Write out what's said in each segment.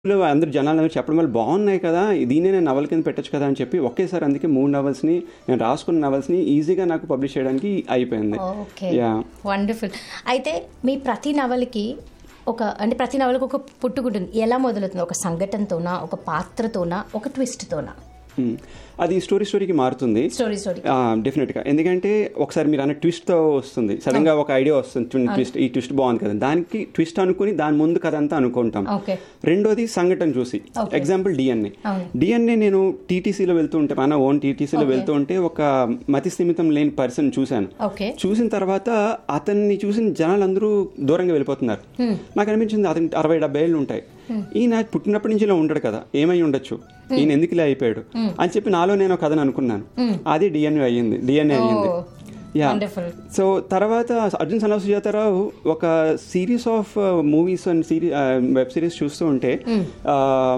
లో అందరు జనాలు అందరూ చెప్పడం వల్ల బాగున్నాయి కదా దీన్నే నేను నవల కింద పెట్టచ్చు కదా అని చెప్పి ఒకేసారి అందుకే మూడు నవల్స్ని నేను రాసుకున్న నవల్స్ని ఈజీగా నాకు పబ్లిష్ చేయడానికి అయిపోయింది ఓకే యా వండర్ఫుల్ అయితే మీ ప్రతి నవలకి ఒక అంటే ప్రతి నవలకు ఒక పుట్టుకుంటుంది ఎలా మొదలవుతుంది ఒక సంఘటనతోనా ఒక పాత్రతోనా ఒక ట్విస్ట్తోనా మ్. అది స్టోరీ స్టోరీకి మారుతుంది స్టోరీ స్టోరీ డెఫినెట్గా ఎందుకంటే ఒకసారి మీరు అన్న ట్విస్ట్తో వస్తుంది సడన్గా ఒక ఐడియా వస్తుంది ట్విస్ట్ ఈ ట్విస్ట్ బాగుంది కదా దానికి ట్విస్ట్ అనుకుని దాని ముందు కథ అంతా అనుకుంటాం ఓకే రెండోది సంఘటన చూసి Okay. ఎగ్జాంపుల్ డిఎన్ఏ అవును. డిఎన్ఏ నేను టీటీసీలో వెళ్తూ ఉంటే మన ఓన్ టీటీసీలో Okay. వెళ్తూ ఉంటే ఒక మతి స్థిమితం లేని పర్సన్ చూశాను ఓకే చూసిన తర్వాత అతన్ని చూసిన జనాలు అందరూ దూరంగా వెళ్ళిపోతున్నారు నాకు అనిపించింది అతని అరవై డెబ్బై ఏళ్ళు ఉంటాయి ఈయన పుట్టినప్పటి నుంచి ఇలా ఉండడు కదా ఏమై ఉండొచ్చు ఈయన ఎందుకు ఇలా అయిపోయాడు అని చెప్పి నాలో నేను ఒక కథను అనుకున్నాను అది డిఎన్ఏ అయ్యింది డిఎన్ఏ అయ్యింది యా వండర్ఫుల్ సో తర్వాత అర్జున్ సన్నా సుజాతారావు ఒక series of movies and సిరీ web series చూస్తూ ఉంటే ఆ,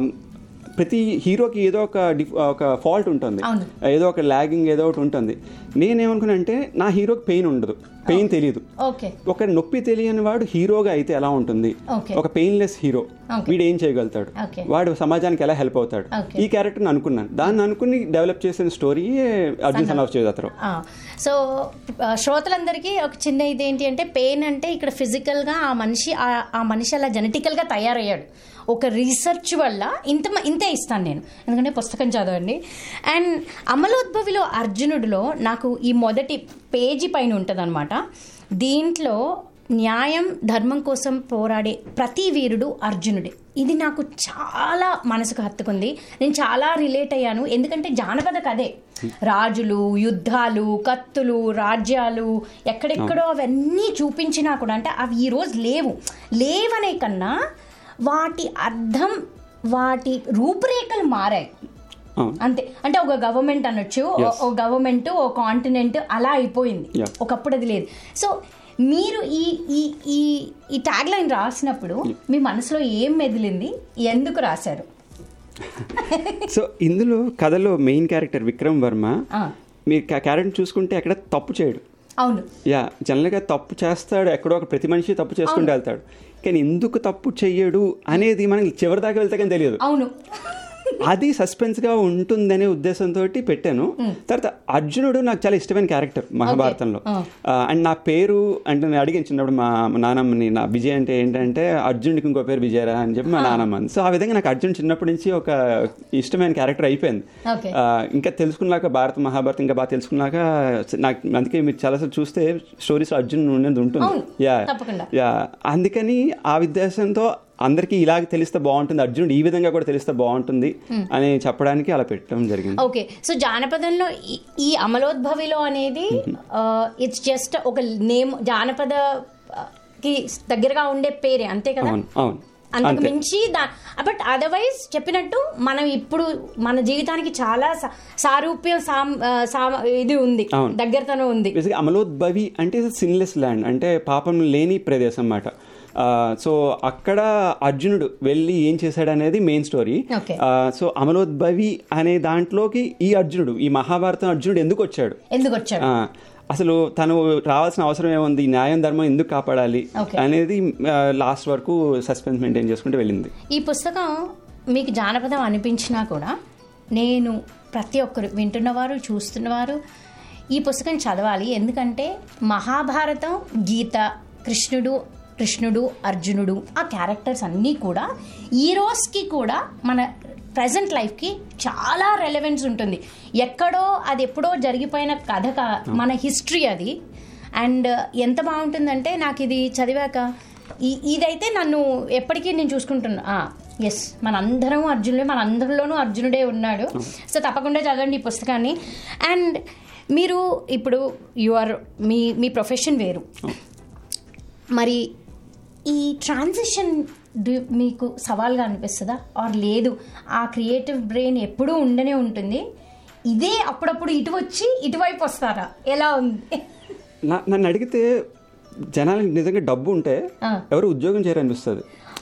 ప్రతి హీరోకి ఏదో ఒక డిఫ్- ఒక ఫాల్ట్ ఉంటుంది అవును. ఏదో ఒక లాగింగ్ ఏదో ఒకటి ఉంటుంది నేనేమనుకున్నా అంటే నా హీరోకి పెయిన్ ఉండదు పెయిన్ తెలియదు ఓకే ఒక నొప్పి తెలియని వాడు హీరోగా అయితే ఎలా ఉంటుంది Okay. ఒక పెయిన్లెస్ హీరో Okay. వీడు ఏం చేయగలుగుతాడు Okay. వాడు సమాజానికి ఎలా హెల్ప్ అవుతాడు Okay. ఈ క్యారెక్టర్ అనుకున్నాను దాన్ని అనుకుని డెవలప్ చేసిన స్టోరీ అర్జున్ సన్నా సుజాతారావు ఆ, సో ఆ, శ్రోతలందరికీ ఒక చిన్న ఇదేంటి అంటే పెయిన్ అంటే ఇక్కడ ఫిజికల్గా ఆ మనిషి ఆ- ఆ మనిషి అలా జెనెటికల్గా తయారయ్యాడు ఒక రీసెర్చ్ వల్ల ఇంత మ- ఇంతే ఇస్తాను నేను ఎందుకంటే పుస్తకం చదవండి అండ్ అమలోద్భవిలో అర్జునుడిలో నాకు ఈ మొదటి పేజీ పైన ఉంటుందన్నమాట దీంట్లో న్యాయం ధర్మం కోసం పోరాడే ప్రతి వీరుడు అర్జునుడే ఇది నాకు చాలా మనసుకు హత్తుకుంది నేను చాలా రిలేట్ అయ్యాను ఎందుకంటే జానపద కథే రాజులు యుద్ధాలు కత్తులు రాజ్యాలు ఎక్కడెక్కడో అవన్నీ చూపించినా కూడా అంటే అవి ఈరోజు లేవు లేవనే కన్నా వాటి అర్థం వాటి రూపురేఖలు మారాయి అవును అంతే అంటే ఒక గవర్నమెంట్ అనొచ్చు Yes. ఓ గవర్నమెంట్ ఓ కాంటినెంట్ అలా అయిపోయింది Yeah. ఒకప్పుడు అది లేదు సో మీరు ఈ ఈ ఈ ఈ ట్యాగ్ లైన్ రాసినప్పుడు మీ మనసులో ఏం మెదిలింది ఎందుకు రాశారు సో ఇందులో కథలో మెయిన్ క్యారెక్టర్ విక్రమ్ వర్మ ఆ, మీరు క్యారెక్టర్ చూసుకుంటే ఎక్కడ తప్పు చేయడు అవును యా జనరల్గా తప్పు చేస్తాడు ఎక్కడో ఒక ప్రతి మనిషి తప్పు చేసుకుంటూ వెళ్తాడు కానీ ఎందుకు తప్పు చెయ్యడు అనేది మనకి చివరి దాకా వెళ్తే కానీ తెలియదు అవును అది సస్పెన్స్ గా ఉంటుందనే ఉద్దేశంతో పెట్టాను తర్వాత అర్జునుడు నాకు చాలా ఇష్టమైన క్యారెక్టర్ మహాభారతంలో అండ్ నా పేరు అంటే నేను అడిగాను చిన్నప్పుడు మా మా నానమ్మని నా విజయ్ అంటే ఏంటంటే అర్జునుడికి ఇంకో పేరు విజయరా అని చెప్పి మా నానమ్మ అంది. సో ఆ విధంగా నాకు అర్జున్ చిన్నప్పటి నుంచి ఒక ఇష్టమైన క్యారెక్టర్ అయిపోయింది ఓకే ఆ, ఇంకా తెలుసుకున్నాక భారత మహాభారతం ఇంకా బాగా తెలుసుకున్నాక నాకు అందుకే మీరు చాలాసార్లు చూస్తే స్టోరీస్ అర్జున్ ఉండేది ఉంటుంది అవును, యా తప్పకుండా. యా అందుకని ఆ ఉద్దేశంతో అందరికీ ఇలాగ తెలిస్తే బాగుంటుంది అర్జునుడు ఈ విధంగా కూడా తెలిస్తే బాగుంటుంది అని చెప్పడానికి అలా పెట్టడం జరిగింది ఓకే సో జానపదంలో ఈ- ఈ అమలోద్భవిలో అనేది ఇట్స్ జస్ట్ ఒక నేమ్ జానపద ఆ, కి దగ్గరగా ఉండే పేరే అంతే కదా అవును అవును అంతకు అంతే మించి దా బట్ అదర్వైజ్ చెప్పినట్టు మనం ఇప్పుడు మన జీవితానికి చాలా సా- సారూప్యం సామ్- ఆ, సామ ఇది ఉంది అవును. దగ్గరతనం ఉంది బేసిక్గా అమలోద్భవి అంటే సిన్లెస్ ల్యాండ్ అంటే పాపం లేని ప్రదేశం అన్నమాట సో అక్కడ అర్జునుడు వెళ్ళి ఏం చేశాడు అనేది main story Okay. So Amalodbhavi అనే దాంట్లోకి ఈ అర్జునుడు ఈ మహాభారతం అర్జునుడు ఎందుకు వచ్చాడు ఎందుకు వచ్చాడు ఆ, అసలు తను రావాల్సిన అవసరం ఏముంది న్యాయం ధర్మం ఎందుకు కాపాడాలి Okay. అనేది లాస్ట్ వరకు సస్పెన్స్ మెయింటైన్ చేసుకుంటూ వెళ్ళింది ఈ పుస్తకం మీకు జానపదం అనిపించినా కూడా నేను ప్రతి ఒక్కరు వింటున్నవారు చూస్తున్నవారు ఈ పుస్తకం చదవాలి ఎందుకంటే మహాభారతం గీత కృష్ణుడు కృష్ణుడు అర్జునుడు ఆ క్యారెక్టర్స్ అన్నీ కూడా ఈ రోజుకి కూడా మన ప్రజెంట్ లైఫ్కి చాలా రెలవెన్స్ ఉంటుంది ఎక్కడో అది ఎప్పుడో జరిగిపోయిన కథ కా- మన హిస్టరీ అది అండ్ ఎంత బాగుంటుందంటే నాకు ఇది చదివాక ఈ- ఇదైతే నన్ను ఎప్పటికీ నేను చూసుకుంటున్నా ఎస్ మనందరం అర్జునుడే మన అందరిలోనూ అర్జునుడే ఉన్నాడు సో తప్పకుండా చదవండి ఈ పుస్తకాన్ని అండ్ మీరు ఇప్పుడు యు ఆర్ మీ మీ ప్రొఫెషన్ వేరు మరి ఈ ట్రాన్సిషన్ మీకు సవాల్గా అనిపిస్తుందా ఆర్ లేదు ఆ క్రియేటివ్ బ్రెయిన్ ఎప్పుడూ ఉండనే ఉంటుంది ఇదే అప్పుడప్పుడు ఇటు వచ్చి ఇటువైపు వస్తారా ఎలా ఉంది నా- నన్ను అడిగితే జనాలకి నిజంగా డబ్బు ఉంటే ఆ. ఎవరు ఉద్యోగం చేయరనిపిస్తుంది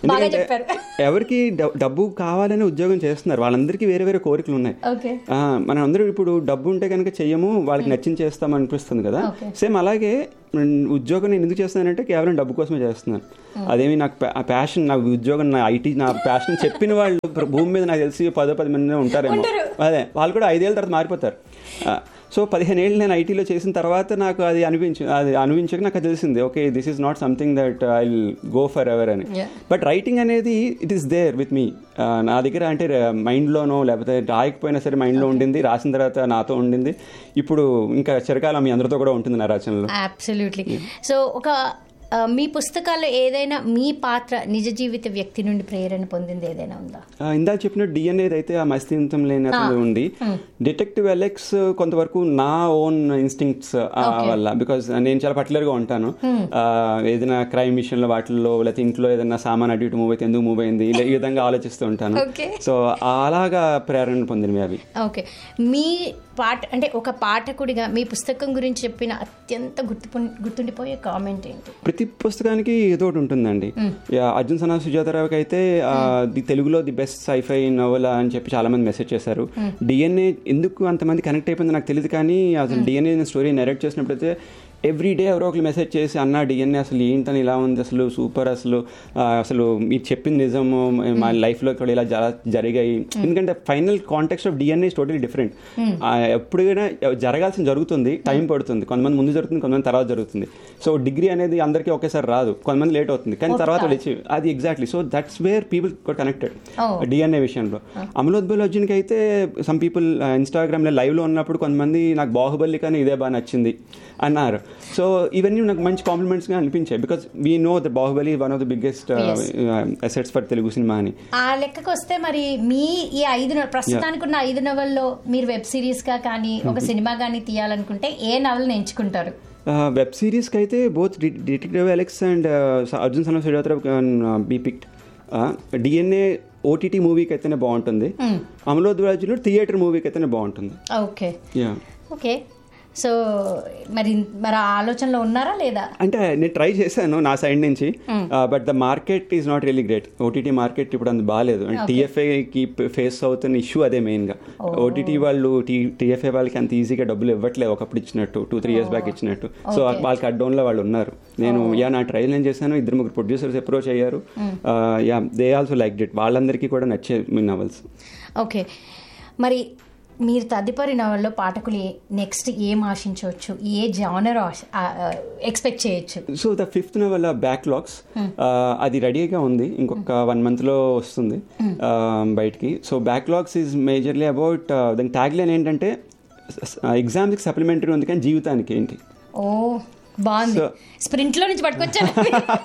బాగా ఎందుకంటే చెప్పారు ఎవరికి డ- డబ్బు కావాలని ఉద్యోగం చేస్తున్నారు వాళ్ళందరికీ వేరే వేరే కోరికలు ఉన్నాయి ఓకే ఆ, మనం అందరూ ఇప్పుడు డబ్బు ఉంటే కనుక చెయ్యము వాళ్ళకి నచ్చింది చేస్తాం అనిపిస్తుంది కదా Okay. సేమ్ అలాగే నేను ఉద్యోగం నేను ఎందుకు చేస్తున్నానంటే కేవలం డబ్బు కోసమే చేస్తున్నాను అదేమి నాకు ప్యా- ఆ ప్యాషన్ నా ఉద్యోగం నా ఐటీ నా ప్యాషన్ చెప్పిన వాళ్ళు ప్ర- భూమి మీద నాకు తెలిసి పదో పది మంది ఉంటారేమో ఉంటారు. అదే వాళ్ళు కూడా ఐదేళ్ళ తర్వాత మారిపోతారు ఆ, సో పదిహేను ఏళ్ళు నేను ఐటీలో చేసిన తర్వాత నాకు అది అనిపించి అది అనిపించక నాకు తెలిసింది okay this is not something that I will go for ever అని Yeah. బట్ రైటింగ్ అనేది it is there with me నా దగ్గర అంటే మైండ్లోనో లేకపోతే రాయకపోయినా సరే మైండ్లో ఉండింది రాసిన తర్వాత నాతో ఉండింది ఇప్పుడు ఇంకా చిరకాలం మీ అందరితో కూడా ఉంటుంది నా రచనలో అబ్సల్యూట్లీ సో ఒక ఆ, మీ పుస్తకాల్లో ఏదైనా మీ పాత్ర నిజ జీవిత వ్యక్తి నుండి ప్రేరణ పొందింది ఏదైనా ఉందా ఆ, ఇందాక చెప్పినట్టు డిఎన్ఏ అయితే ఆ మస్తింతం లేని అతను ఉంది డిటెక్టివ్ ఎలెక్స్ కొంతవరకు నా ఓన్ ఇన్స్టింక్ట్స్ వల్ల బికాజ్ నేను చాలా పర్టికులర్ గా ఉంటాను ఆ, ఏదైనా క్రైమ్ విషయంలో వాటిల్లో లేకపోతే ఇంట్లో ఏదైనా సామాన్ అటు ఇటు మూవ్ అయితే ఎందుకు మూవ్ అయింది ఇలా ఈ విధంగా ఆలోచిస్తూ ఉంటాను Okay. సో అలాగా ప్రేరణ పొందినవి అవి ఓకే మీ పాట అంటే ఒక పాఠకుడిగా మీ పుస్తకం గురించి చెప్పిన అత్యంత గుర్తు గుర్తుండిపోయే కామెంట్ ఏంటి ప్రతి పుస్తకానికి ఏదో ఒకటి ఉంటుందండి యా, అర్జున్ సనా సుజాతారావుకి అయితే ఆ, ది తెలుగులో ది బెస్ట్ సైఫై నవల అని చెప్పి చాలా మంది మెసేజ్ చేశారు డిఎన్ఏ ఎందుకు అంతమంది కనెక్ట్ అయిపోయిందో నాకు తెలియదు కానీ అసలు డిఎన్ఏ స్టోరీ నెరేట్ చేసినప్పుడైతే ఎవ్రీ డే ఎవరో ఒకరు మెసేజ్ చేసి అన్న డిఎన్ఏ అసలు ఏంటని ఇలా ఉంది అసలు సూపర్ అసలు ఆ, అసలు మీరు చెప్పింది నిజము మా లైఫ్లో కూడా ఇలా జర- జరిగాయి ఎందుకంటే final context of DNA totally different ఎప్పుడైనా జరగాల్సిన జరుగుతుంది టైం పడుతుంది కొంతమంది ముందు జరుగుతుంది కొంతమంది తర్వాత జరుగుతుంది సో డిగ్రీ అనేది అందరికీ ఒకేసారి రాదు కొంతమంది లేట్ అవుతుంది కానీ తర్వాత వాళ్ళు ఇచ్చి అది exactly so that's where people connected Oh. DNA విషయంలో అమలోద్బల్ అర్జున్కి అయితే సమ్ పీపుల్ ఇన్స్టాగ్రామ్లో లైవ్లో ఉన్నప్పుడు కొంతమంది నాకు బాహుబలి కానీ ఇదే బాగా నచ్చింది అన్నారు సో ఇవన్నీ నాకు మంచి కాంప్లిమెంట్స్గా అనిపించాయి because we know the Baahubali one of the biggest assets for Telugu cinema అని ఆ లెక్కకు వస్తే మరి మీ ఈ ఐదు నవ- ప్రస్తుతానికి ఉన్న ఐదు నవల్లో మీరు వెబ్ సిరీస్ గా కానీ ఒక సినిమా కానీ తీయాలనుకుంటే ఏ నవలను ఎంచుకుంటారు వెబ్ సిరీస్కి అయితే both detective Alex and Arjun Sana Sujatha be picked DNA OTT మూవీకి అయితేనే బాగుంటుంది అమలోద్వాజులు థియేటర్ మూవీకి అయితేనే బాగుంటుంది ఓకే యా ఓకే సో మరి మరి ఆ ఆలోచనలో ఉన్నారా లేదా అంటే నేను ట్రై చేశాను నా సైడ్ నుంచి but the market is not really great OTT market ఇప్పుడు అంత బాగాలేదు అండ్ టీఎఫ్ఏకి ఫేస్ అవుతున్న ఇష్యూ అదే మెయిన్గా ఓటీటీ వాళ్ళు టీఎఫ్ఏ వాళ్ళకి అంత ఈజీగా డబ్బులు ఇవ్వట్లేదు ఒకప్పుడు ఇచ్చినట్టు టూ త్రీ ఇయర్స్ బ్యాక్ ఇచ్చినట్టు సో వాళ్ళకి అడ్డౌన్లో వాళ్ళు ఉన్నారు నేను యా నా ట్రయల్ నేను చేశాను ఇద్దరు ముగ్గురు ప్రొడ్యూసర్స్ అప్రోచ్ అయ్యారు yeah they also like it వాళ్ళందరికీ కూడా నచ్చే మీ నవల్స్ ఓకే మరి మీరు తదుపరి నవల్లో పాఠకులు నెక్స్ట్ ఏం ఆశించవచ్చు ఏ జానర్ ఎక్స్పెక్ట్ చేయొచ్చు so the fifth novel backlogs అది రెడీగా ఉంది ఇంకొక వన్ మంత్లో వస్తుంది uh, బయటికి so backlogs is majorly about దాని ట్యాగ్ లైన్ ఏంటంటే ఎగ్జామ్స్కి సప్లిమెంటరీ ఉంది కానీ జీవితానికి ఏంటి ఓ బాగుంది So- స్ప్రింట్ లో నుంచి పట్టుకొచ్చాను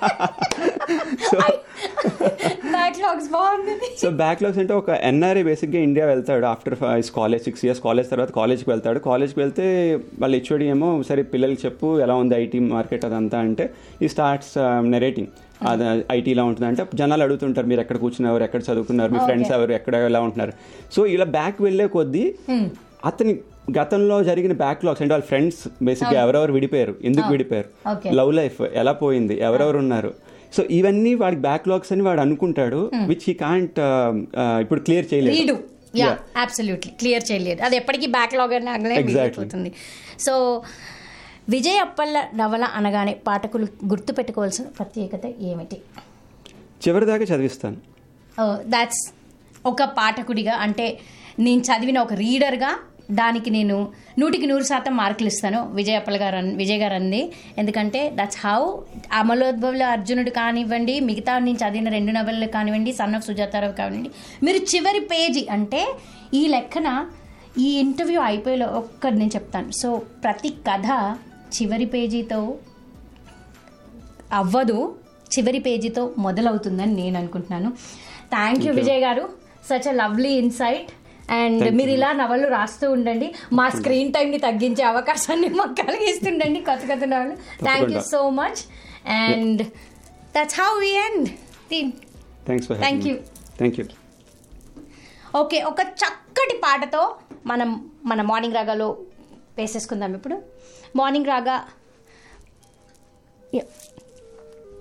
బ్యాక్లాగ్స్ బాగుంది సో బ్యాక్లాగ్స్ అంటే ఒక ఎన్ఆర్ఏ బేసిక్గా ఇండియా వెళ్తాడు after college six years college తర్వాత కాలేజ్కి వెళ్తాడు కాలేజ్కి వెళ్తే వాళ్ళ హెచ్ఓడి ఏమో సరే పిల్లలకి చెప్పు ఎలా ఉంది ఐటీ మార్కెట్ అదంతా అంటే ఈ స్టార్ట్స్ నెరేటింగ్ అది ఐటీ ఇలా ఉంటుంది అంటే జనాలు అడుగుతుంటారు మీరు ఎక్కడ కూర్చున్నారు ఎక్కడ చదువుకున్నారు మీ ఫ్రెండ్స్ ఎవరు ఎక్కడ ఎలా ఉంటున్నారు సో ఇలా బ్యాక్ వెళ్ళే కొద్దీ అతని గతంలో జరిగిన బ్యాక్లాగ్స్ అంటే వాళ్ళ ఫ్రెండ్స్ బేసిక్గా ఎవరెవరు విడిపోయారు ఎందుకు విడిపోయారు Okay. లవ్ లైఫ్ ఎలా పోయింది ఎవరెవరు ఉన్నారు సో ఇవన్నీ వాడికి బ్యాక్లాగ్స్ అని వాడు అనుకుంటాడు విచ్ హీ కాంట్ ఇప్పుడు క్లియర్ చేయలేదు redo yeah Yeah. Absolutely clear చేయలేదు అది ఎప్పటికీ బ్యాక్లాగ్ అని అనగానే Exactly. మిగిలిపోతుంది సో విజయ్ అప్పల్ల నవల అనగానే పాఠకులు గుర్తు పెట్టుకోవాల్సిన ప్రత్యేకత ఏమిటి చివరిదాకా చదివిస్తాను దాట్స్ ఒక పాఠకుడిగా అంటే నేను చదివిన ఒక రీడర్గా దానికి నేను నూటికి నూరు శాతం మార్కులు ఇస్తాను విజయ్ అప్పల్ గారు అన్- విజయ్ గారు అంది ఎందుకంటే దట్స్ హౌ అమలోద్భవుల అర్జునుడు కానివ్వండి మిగతా నేను చదివిన రెండు నవలలు కానివ్వండి సన్ ఆఫ్ సుజాతారావు కానివ్వండి మీరు చివరి పేజీ అంటే ఈ లెక్కన ఈ ఇంటర్వ్యూ అయిపోయేలో ఒక్కటి నేను చెప్తాను సో ప్రతి కథ చివరి పేజీతో అవ్వదు చివరి పేజీతో మొదలవుతుందని నేను అనుకుంటున్నాను thank you Vijay garu such a lovely insight and మీరు ఇలా నవలు రాస్తూ ఉండండి మా స్క్రీన్ టైంని తగ్గించే అవకాశాన్ని మాకు కలిగిస్తుండండి కొత్త కొత్త నవలు థ్యాంక్ యూ తప్పకుండా. So much and that's how we end thanks for Thank you. Thank you okay ఒక చక్కటి పాటతో మనం మన మార్నింగ్ రాగాలో వేసేసుకుందాం ఇప్పుడు మార్నింగ్ రాగా Yeah.